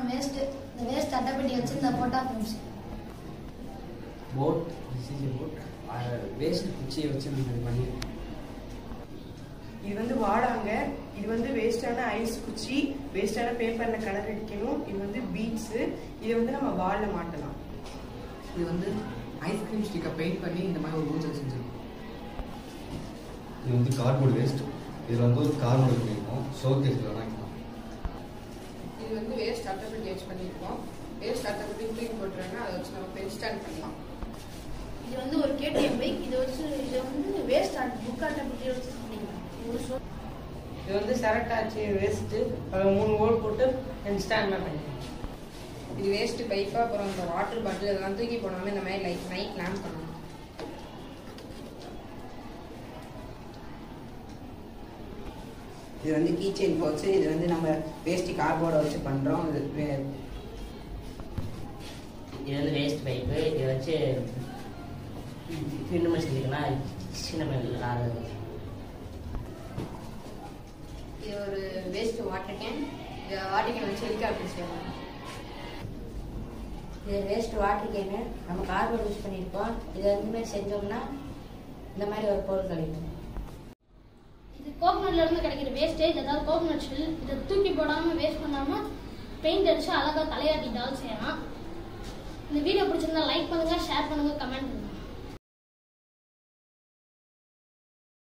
waste இந்த waste அட்டைப்பெட்டி வச்சு இந்த போட்டா friends boat this is boat waste குச்சியை வச்சு நம்ம இது பண்ணி இது வந்து வாடாங்க இது வந்து வேஸ்டான ஐஸ் குச்சி வேஸ்டான பேப்பர்ல கலர் அடிக்கணும் இது வந்து பீட்ஸ் இதை வந்து நம்ம வால்ல மாட்டலாம் இது வந்து ஐஸ்கிரீம் ஸ்டிக்கை பெயிண்ட் பண்ணி இந்த மாதிரி ஒரு ஊஞ்சல் செஞ்சிருக்கோம் இது வந்து கார்ட்போர்ட் வேஸ்ட் இதில் வந்து ஒரு கார் மாடல் பண்ணியிருக்கோம் ஷோ கேஸில் வாங்கிக்கலாம் இது வந்து வேஸ்ட் அட்டைப்பெட்டி யூஸ் பண்ணியிருக்கோம் வேஸ்ட் அட்டைப்பெட்டி தூக்கி போட்டுருவாங்க அதை வச்சு நம்ம பென் ஸ்டாண்ட் பண்ணலாம் இது வந்து ஒரு கேடிஎம் பைக் இது வச்சு இது வந்து வேஸ்ட் புக் அட்டைப்பெட்டி வச்சு பண்ணிக்கலாம் இது ஒரு show- இது வந்து சரட்டாச்சு வேஸ்ட்டு அதில் மூணு ஓல் போட்டு இன்ஸ்டாண்ட் பண்ணிக்கலாம் இது வேஸ்ட் பைப்பாக அப்புறம் இந்த வாட்டர் பாட்டில் இதெல்லாம் தூக்கி போடாமல் இந்த மாதிரி லைட் நைட் லேம்ப் பண்ணணும் இது வந்து கீ செயின் போச்சு இது வந்து நம்ம வேஸ்ட் கார்போர்டை வச்சு பண்ணுறோம் இது வே- இது வந்து வேஸ்ட் பைப்பு இதை வச்சு இன்னும் செஞ்சுக்கலாம் சின்ன பைப்பில் ஆறு இது ஒரு வேஸ்ட் வாட்டர் கேன் இது வாட்டர் கேன் வச்சு ஹெலிகாப்டர் செய்யலாம் இது வேஸ்ட் வாட்டர் கேனு நம்ம கார்போர்ட் யூஸ் பண்ணியிருக்கோம் இதை வந்து செஞ்சோம்னா இந்த மாதிரி ஒரு பொருள் கிடைக்கும் இது கோகனட்ல இருந்து கிடைக்கிற வேஸ்டேஜ் அதாவது கோகனட் ஷெல் இதை தூக்கி போடாம வேஸ்ட் பண்ணாம பெயிண்ட் அடிச்சு அழகா தலையாட்டி டால் செய்யலாம் இந்த வீடியோ பிடிச்சிருந்தா லைக் பண்ணுங்க ஷேர் பண்ணுங்க கமெண்ட் பண்ணுங்க